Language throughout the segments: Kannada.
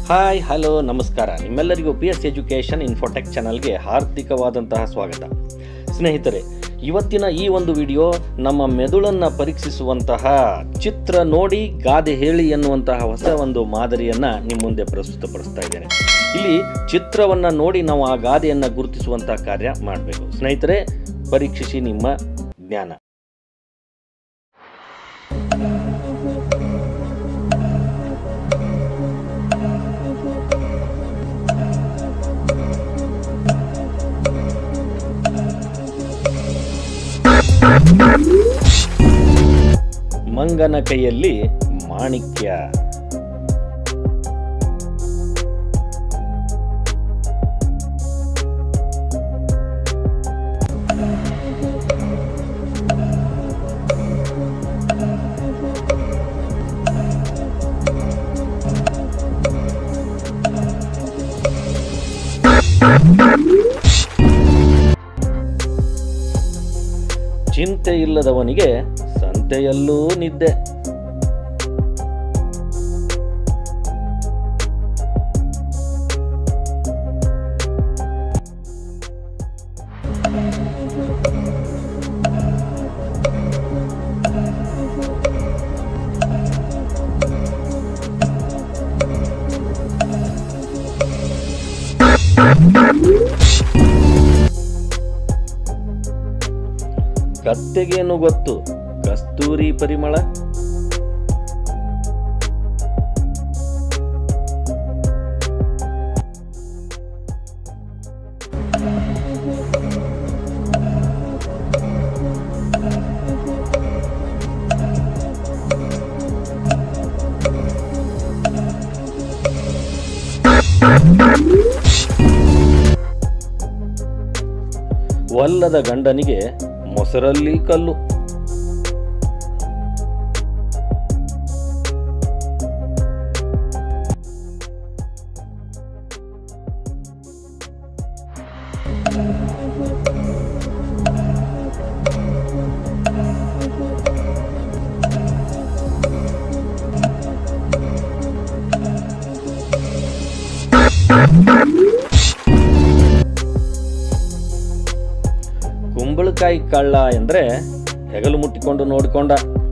ಹಾಯ್ ಹಲೋ ನಮಸ್ಕಾರ ನಿಮ್ಮೆಲ್ಲರಿಗೂ ಪಿ ಎಸ್ ಎಜುಕೇಷನ್ ಇನ್ಫೋಟೆಕ್ ಚಾನಲ್ಗೆ ಹಾರ್ದಿಕವಾದಂತಹ ಸ್ವಾಗತ ಸ್ನೇಹಿತರೆ ಇವತ್ತಿನ ಈ ಒಂದು ವಿಡಿಯೋ ನಮ್ಮ ಮೆದುಳನ್ನು ಪರೀಕ್ಷಿಸುವಂತಹ ಚಿತ್ರ ನೋಡಿ ಗಾದೆ ಹೇಳಿ ಎನ್ನುವಂತಹ ಹೊಸ ಒಂದು ಮಾದರಿಯನ್ನು ನಿಮ್ಮ ಮುಂದೆ ಪ್ರಸ್ತುತಪಡಿಸ್ತಾ ಇದ್ದೇನೆ ಇಲ್ಲಿ ಚಿತ್ರವನ್ನು ನೋಡಿ ನಾವು ಆ ಗಾದೆಯನ್ನು ಗುರುತಿಸುವಂತಹ ಕಾರ್ಯ ಮಾಡಬೇಕು ಸ್ನೇಹಿತರೆ ಪರೀಕ್ಷಿಸಿ ನಿಮ್ಮ ಜ್ಞಾನ ಮಂಗನ ಕೈಯಲ್ಲಿ ಮಾಣಿಕ್ಯ ಚಿಂತೆ ಇಲ್ಲದವನಿಗೆ ಸಂತೆಯಲ್ಲೂ ನಿದ್ದೆ ಕತ್ತೆಗೇನು ಗೊತ್ತು ಕಸ್ತೂರಿ ಪರಿಮಳ ಒಲ್ಲದ ಗಂಡನಿಗೆ ಮೊಸರಲ್ಲಿ ಕಲ್ಲು ಕುಂಬಳಕಾಯಿ ಕಳ್ಳ ಎಂದ್ರೆ ಹೆಗಲು ಮುಟ್ಟಿಕೊಂಡು ನೋಡಿಕೊಂಡ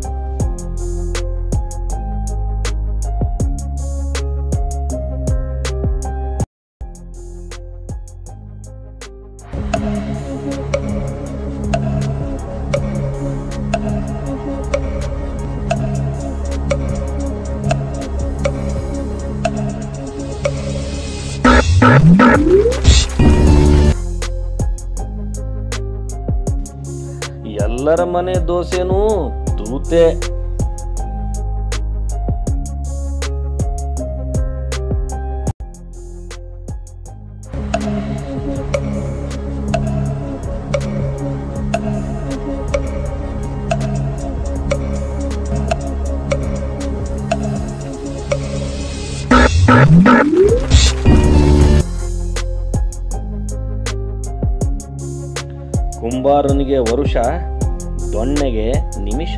ಎಲ್ಲರ ಮನೆ ದೋಸೆನೂ ತೂತೆ ಕುಂಬಾರನಿಗೆ ವರುಷ ದೊಣ್ಣೆಗೆ ನಿಮಿಷ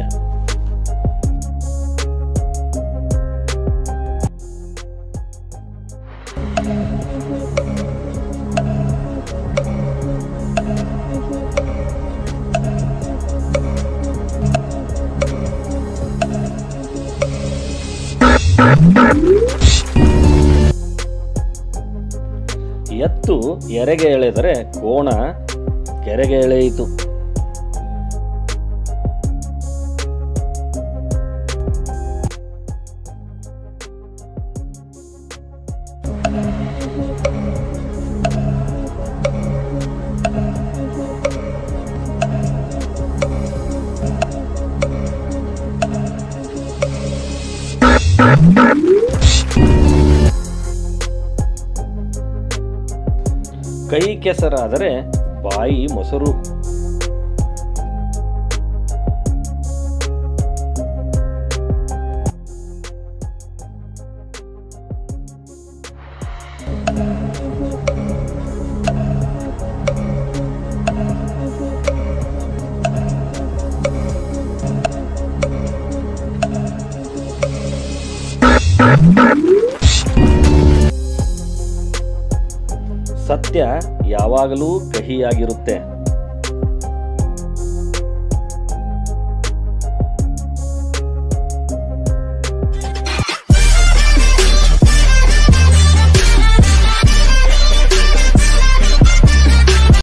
ಎತ್ತು ಎರೆಗೆ ಎಳೆದರೆ ಕೋಣ ಕೆರೆಗೆ ಎಳೆಯಿತು ಕೈ ಕೆಸರಾದರೆ ಬಾಯಿ ಮೊಸರು ಸತ್ಯ ಯಾವಾಗಲೂ ಕಹಿಯಾಗಿರುತ್ತೆ